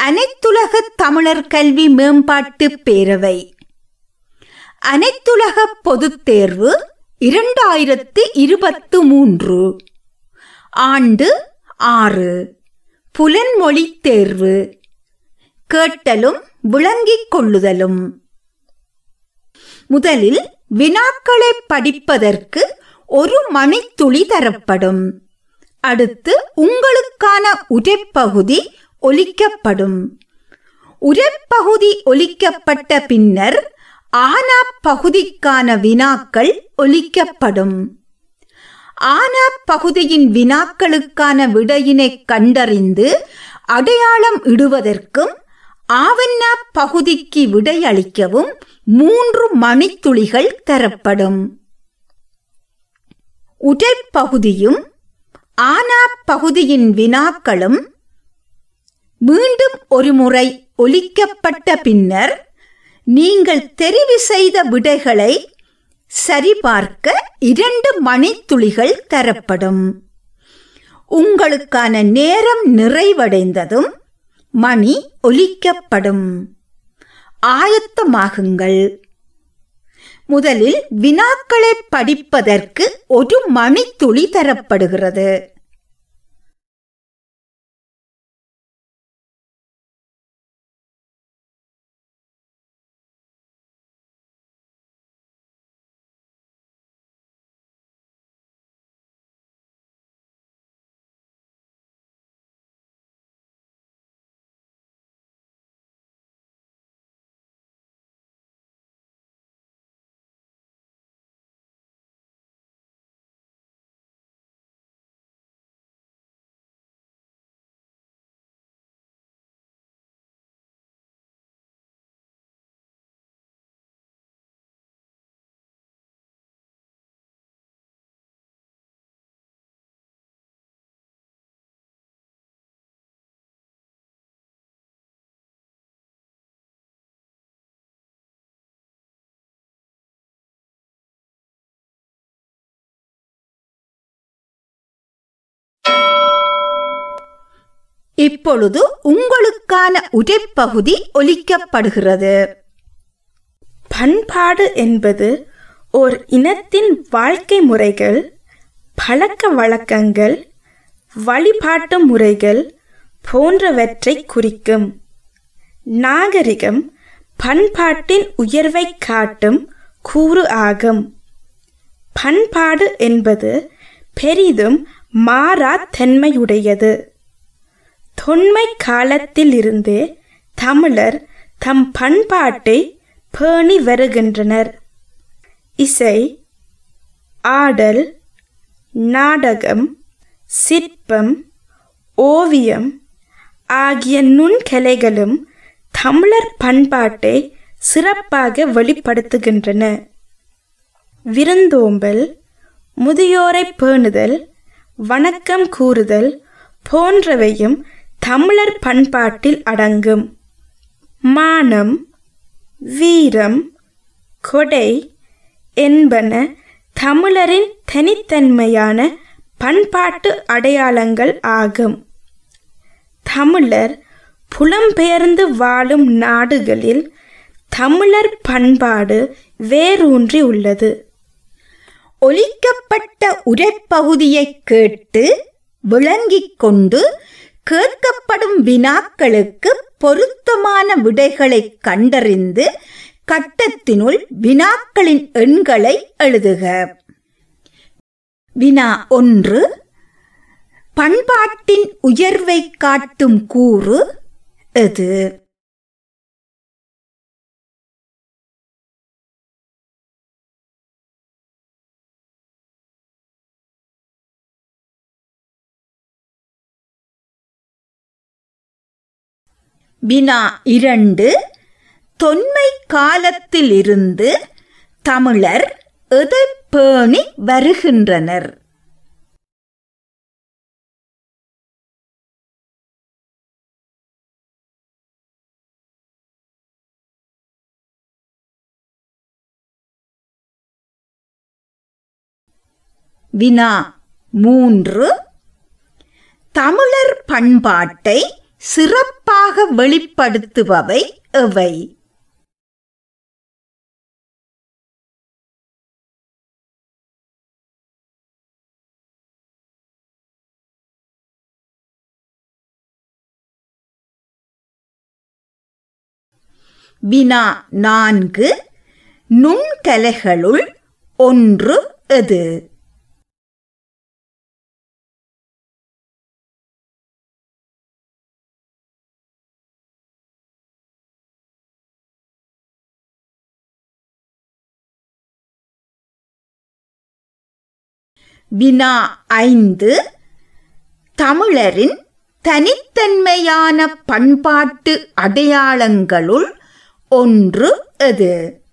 அனைத்துலக தமிழர் கல்வி மேம்பாட்டு பேரவை அனைத்துலக பொதுத் தேர்வு இரண்டாயிரத்து இருபத்து மூன்று ஆண்டு ஆறு புலன்மொழி தேர்வு கேட்டலும் விளங்கிக் கொள்ளுதலும் முதலில் வினாக்களை படிப்பதற்கு ஒரு மணித்துளி தரப்படும் அடுத்து உங்களுக்கான உரைப்பகுதி ஒலிக்கப்படும் உரைப்பகுதி ஒலிக்கப்பட்ட பின்னர் ஆனா பகுதிக்கான வினாக்கள் ஒலிக்கப்படும் ஆனா பகுதியின் வினாக்களுக்கான விடையினை கண்டறிந்து அடையாளம் இடுவதற்கும் ஆவண்ணா பகுதிக்கு விடையளிக்கவும் மூன்று மணித்துளிகள் தரப்படும் உரைப்பகுதியும் ஆனா பகுதியின் வினாக்களும் மீண்டும் ஒருமுறை ஒலிக்கப்பட்ட பின்னர் நீங்கள் தெரிவு செய்த விடைகளை சரிபார்க்க இரண்டு மணித்துளிகள் தரப்படும் உங்களுக்கான நேரம் நிறைவடைந்ததும் மணி ஒலிக்கப்படும் ஆயத்தமாகுங்கள் முதலில் வினாக்களை படிப்பதற்கு ஒரு மணித்துளி தரப்படுகிறது இப்பொழுது உங்களுக்கான உரைப்பகுதி ஒலிக்கப்படுகிறது பண்பாடு என்பது ஓர் இனத்தின் வாழ்க்கை முறைகள் பழக்க வழக்கங்கள் வழிபாட்டு முறைகள் போன்றவற்றை குறிக்கும் நாகரிகம் பண்பாட்டின் உயர்வை காட்டும் கூறு ஆகும் பண்பாடு என்பது பெரிதும் மாறா தன்மையுடையது தொன்மை காலத்திலிருந்தே தமிழர் தம் பண்பாட்டை பேணி வருகின்றனர் இசை ஆடல் நாடகம் சிற்பம் ஓவியம் ஆகிய நுண்கலைகளும் தமிழர் பண்பாட்டை சிறப்பாக வெளிப்படுத்துகின்றன விருந்தோம்பல் முதியோரை பேணுதல் வணக்கம் கூறுதல் போன்றவையும் தமிழர் பண்பாட்டில் அடங்கும் மானம் வீரம் கொடை என்பன தமிழரின் தனித்தன்மையான பண்பாட்டு அடையாளங்கள் ஆகும் தமிழர் புலம்பெயர்ந்து வாழும் நாடுகளில் தமிழர் பண்பாடு வேரூன்றி உள்ளது ஒலிக்கப்பட்ட உரைப்பகுதியை கேட்டு விளங்கிக் கொண்டு கேட்கப்படும் வினாக்களுக்கு பொருத்தமான விடைகளை கண்டறிந்து கட்டத்தினுள் வினாக்களின் எண்களை எழுதுக வினா ஒன்று பண்பாட்டின் உயர்வை காட்டும் கூறு எது வினா இரண்டு தொன்மை காலத்திலிருந்து தமிழர் எதை பேணி வருகின்றனர் வினா மூன்று தமிழர் பண்பாட்டை சிறப்பாக வெளிப்படுத்துபவை எவை வினா நான்கு நுண்கலைகளுள் ஒன்று எது வினா ஐந்து தமிழரின் தனித்தன்மையான பண்பாட்டு அடையாளங்களுள் ஒன்று எது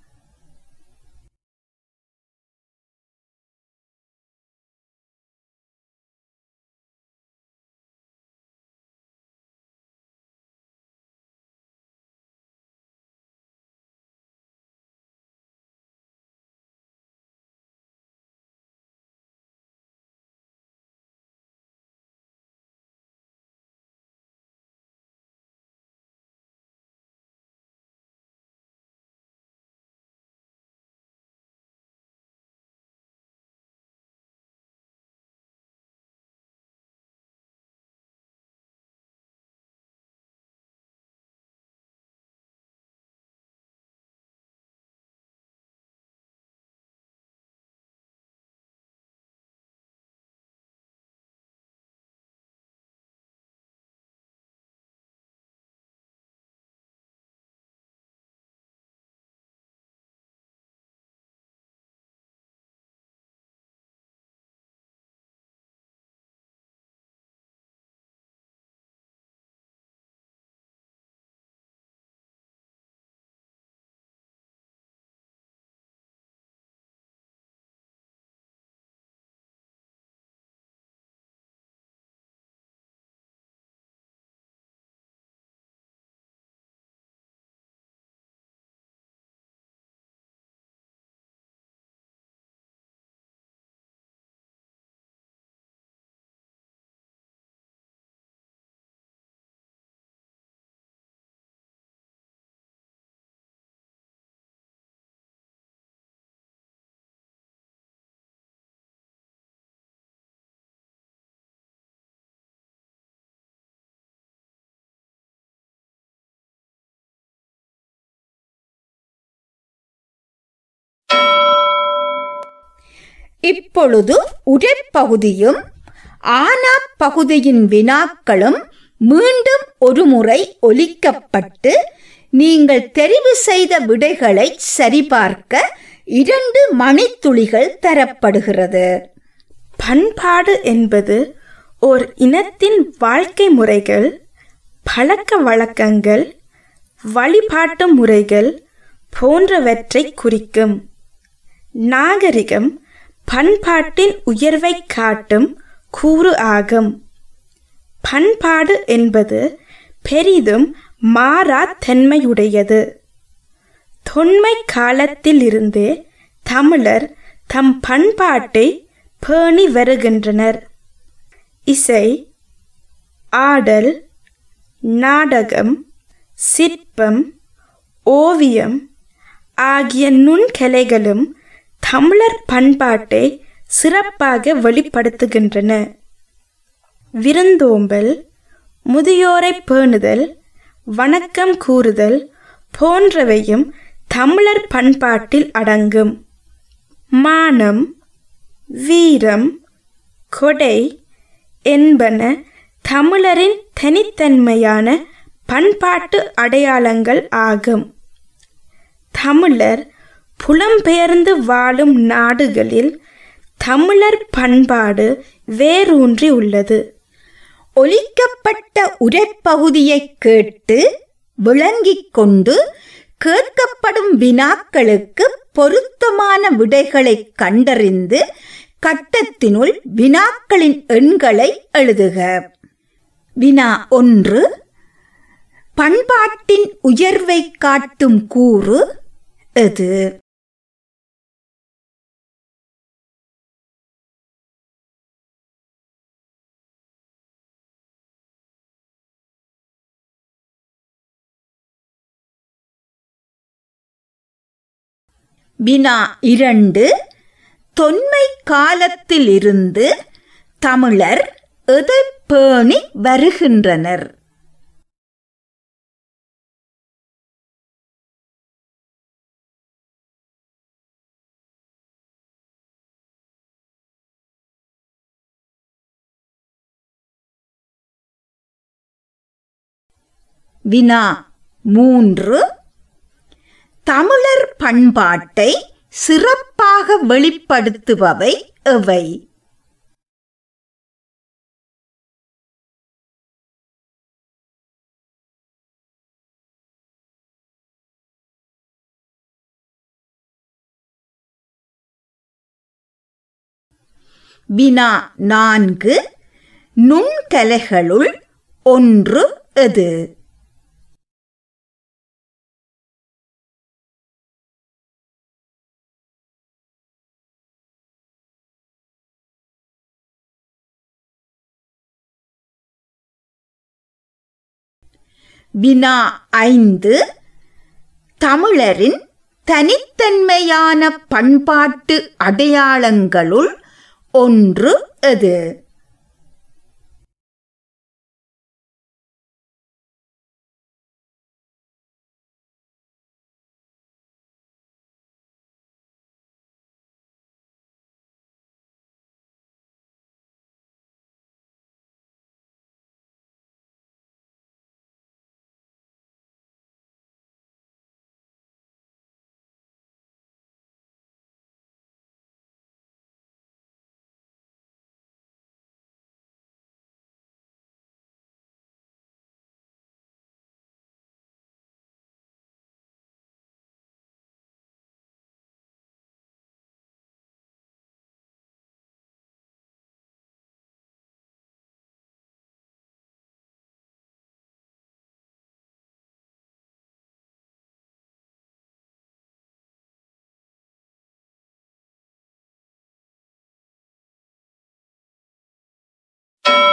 இப்பொழுது உரைப்பகுதியும் ஆனா பகுதியின் வினாக்களும் மீண்டும் ஒருமுறை ஒலிக்கப்பட்டு நீங்கள் தெரிவு செய்த விடைகளை சரிபார்க்க இரண்டு மணித்துளிகள் தரப்படுகிறது பண்பாடு என்பது ஓர் இனத்தின் வாழ்க்கை முறைகள் பழக்க வழக்கங்கள் வழிபாட்டு முறைகள் போன்றவற்றை குறிக்கும் நாகரிகம் பண்பாட்டின் உயர்வை காட்டும் கூறு ஆகும் பண்பாடு என்பது பெரிதும் மாறா தன்மையுடையது தொன்மை காலத்திலிருந்தே தமிழர் தம் பண்பாட்டை பேணி வருகின்றனர் இசை ஆடல் நாடகம் சிற்பம் ஓவியம் ஆகிய நுண்கலைகளும் தமிழர் பண்பாட்டை சிறப்பாக வெளிப்படுத்துகின்றன விருந்தோம்பல் முதியோரை பேணுதல் வணக்கம் கூறுதல் போன்றவையும் தமிழர் பண்பாட்டில் அடங்கும் மானம் வீரம் கொடை என்பன தமிழரின் தனித்தன்மையான பண்பாட்டு அடையாளங்கள் ஆகும் தமிழர் புலம்பெயர்ந்து வாழும் நாடுகளில் தமிழர் பண்பாடு வேரூன்றி உள்ளது ஒலிக்கப்பட்ட உரைப்பகுதியை கேட்டு விளங்கிக் கொண்டு கேட்கப்படும் வினாக்களுக்கு பொருத்தமான விடைகளை கண்டறிந்து கட்டத்தினுள் வினாக்களின் எண்களை எழுதுக வினா ஒன்று பண்பாட்டின் உயர்வை காட்டும் கூறு எது வினா இரண்டு தொன்மை காலத்திலிருந்து தமிழர் எதை பேணி வருகின்றனர் வினா மூன்று தமிழர் பண்பாட்டை சிறப்பாக வெளிப்படுத்துபவை எவை வினா நான்கு நுண்கலைகளுள் ஒன்று எது வினா ஐந்து தமிழரின் தனித்தன்மையான பண்பாட்டு அடையாளங்களுள் ஒன்று எது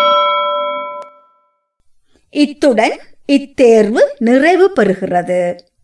இத்துடன் இத்தேர்வு நிறைவு பெறுகிறது